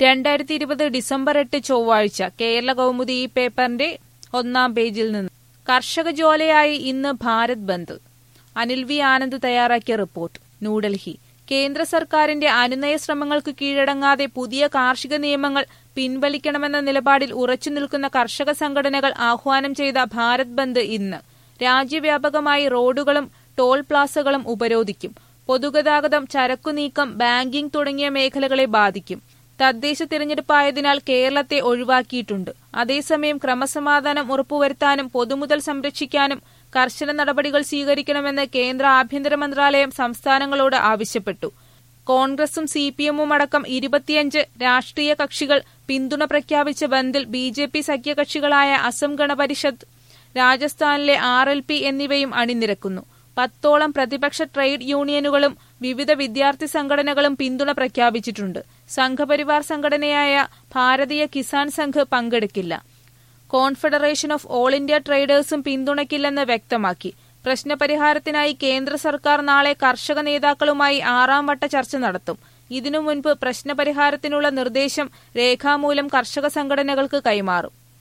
രണ്ടായിരത്തി ഇരുപത് ഡിസംബർ എട്ട് ചൊവ്വാഴ്ച കേരള കൗമുദി ഈ പേപ്പറിന്റെ ഒന്നാം പേജിൽ നിന്ന് കർഷക ജ്വാലയായി ഇന്ന് ഭാരത് ബന്ദ് അനിൽ വി ആനന്ദ് തയ്യാറാക്കിയ റിപ്പോർട്ട് ന്യൂഡൽഹി കേന്ദ്ര സർക്കാരിന്റെ അനുനയ ശ്രമങ്ങൾക്ക് കീഴടങ്ങാതെ പുതിയ കാർഷിക നിയമങ്ങൾ പിൻവലിക്കണമെന്ന നിലപാടിൽ ഉറച്ചു നിൽക്കുന്ന കർഷക സംഘടനകൾ ആഹ്വാനം ചെയ്ത ഭാരത് ബന്ദ് ഇന്ന് രാജ്യവ്യാപകമായി റോഡുകളും ടോൾ പ്ലാസകളും ഉപരോധിക്കും പൊതുഗതാഗതം ചരക്കുനീക്കം ബാങ്കിംഗ് തുടങ്ങിയ മേഖലകളെ ബാധിക്കും തദ്ദേശ തിരഞ്ഞെടുപ്പായതിനാൽ കേരളത്തെ ഒഴിവാക്കിയിട്ടുണ്ട് അതേസമയം ക്രമസമാധാനം ഉറപ്പുവരുത്താനും പൊതുമുതൽ സംരക്ഷിക്കാനും കർശന നടപടികൾ സ്വീകരിക്കണമെന്ന് കേന്ദ്ര ആഭ്യന്തര മന്ത്രാലയം സംസ്ഥാനങ്ങളോട് ആവശ്യപ്പെട്ടു കോൺഗ്രസും സി പി എമ്മും അടക്കം ഇരുപത്തിയഞ്ച് രാഷ്ട്രീയ കക്ഷികൾ പിന്തുണ പ്രഖ്യാപിച്ച ബന്ദിൽ ബി ജെ പി സഖ്യകക്ഷികളായ അസം ഗണപരിഷത്ത് രാജസ്ഥാനിലെ ആർ എൽ പി എന്നിവയും അണിനിരക്കുന്നു പത്തോളം പ്രതിപക്ഷ ട്രേഡ് യൂണിയനുകളും വിവിധ വിദ്യാർത്ഥി സംഘടനകളും പിന്തുണ പ്രഖ്യാപിച്ചിട്ടുണ്ട് സംഘപരിവാർ സംഘടനയായ ഭാരതീയ കിസാൻ സംഘ് പങ്കെടുക്കില്ല കോൺഫെഡറേഷൻ ഓഫ് ഓൾ ഇന്ത്യ ട്രേഡേഴ്സും പിന്തുണയ്ക്കില്ലെന്ന് വ്യക്തമാക്കി പ്രശ്നപരിഹാരത്തിനായി കേന്ദ്ര സർക്കാർ നാളെ കർഷക നേതാക്കളുമായി ആറാം വട്ട ചർച്ച നടത്തും ഇതിനു മുൻപ് പ്രശ്നപരിഹാരത്തിനുള്ള നിർദ്ദേശം രേഖാമൂലം കർഷക സംഘടനകൾക്ക് കൈമാറും